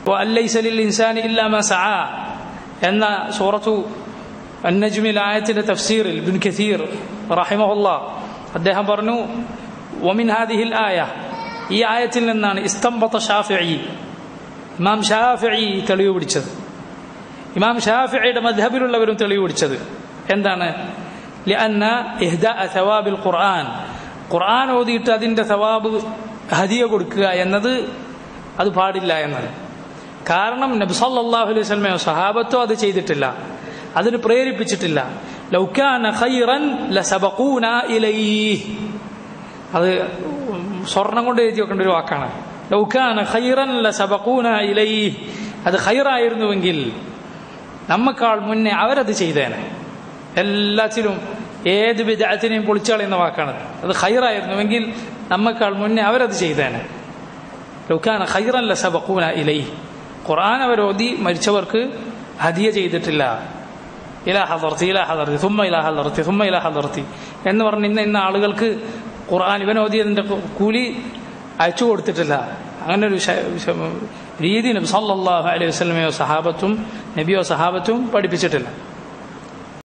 അല്ലൈസലിൽ ഇൻസാനി ഇല്ലാമ സഅ എന്ന സൂറത്തു അന്നജ്മിൽ ആയത്തിന്റെ തഫ്സീറിൽ ബിൻ കസീർ റഹിമഹുല്ല അദ്ദേഹം പറഞ്ഞു ഒമിൻ ഹാദിഹിൽ ആയ ഈ ആയത്തിൽ നിന്നാണ് ഇസ്തംബത്ത ഷാഫിഇ ഇമാം ഷാഫിഇ തെളിവ് പിടിച്ചത് ഇമാം ഷാഫിയുടെ മദ്ഹബിലുള്ളവരും തെളിവ് പിടിച്ചത് എന്താണ് لأن إهداء ثواب القرآن ഖുർആൻ ഓതിയിട്ട് അതിൻ്റെ സവാബ് ഹദിയ കൊടുക്കുക എന്നത് അത് പാടില്ല എന്നത് കാരണം നബി സല്ലല്ലാഹു അലൈഹി വസല്ലമയോ സഹാബത്തോ അത് ചെയ്തിട്ടില്ല അതിന് പ്രേരിപ്പിച്ചിട്ടില്ല ലൗകാന ഖൈറൻ ലസബഖൂന ഇലൈഹി അത് സ്വർണം കൊണ്ട് എഴുതി വെക്കേണ്ട ഒരു വാക്കാണ് ലൗകാന ഖൈറൻ ലസബഖൂന ഇലൈഹി അത് ഖൈറായിരുന്നുവെങ്കിൽ നമ്മക്കാൾ മുന്നേ അവരത് ചെയ്തേനെ എല്ലാത്തിലും ഏത് വിദാത്തിനെയും പൊളിച്ചു കളയുന്ന വാക്കാണ് അത് ഖൈറായിരുന്നുവെങ്കിൽ നമ്മക്കാൾ മുന്നേ അവരത് ചെയ്തേനെ ലൗകാന ഖൈറൻ ലസബഖൂന ഇലൈഹി ഖുർആൻ അവർ ഓതി മരിച്ചവർക്ക് ഹദിയ ചെയ്തിട്ടില്ല ഇലാ ഹദർത്തി ഇലാ ഹദർത്തി തുമ്മ ഇലാ ഹദർത്തി തുമ്മ ഇലാ ഹദർത്തി എന്ന് പറഞ്ഞ് ഇന്ന ഇന്ന ആളുകൾക്ക് ഖുർആൻ ഇവൻ ഓതിയതിന്റെ കൂലി അയച്ചു കൊടുത്തിട്ടില്ല അങ്ങനെ ഒരു ശ- ശ- രീതി നബി സല്ലല്ലാഹു അലൈഹി വസല്ലമയോ സഹാബത്തും നബിയോ സഹാബത്തും പഠിപ്പിച്ചിട്ടില്ല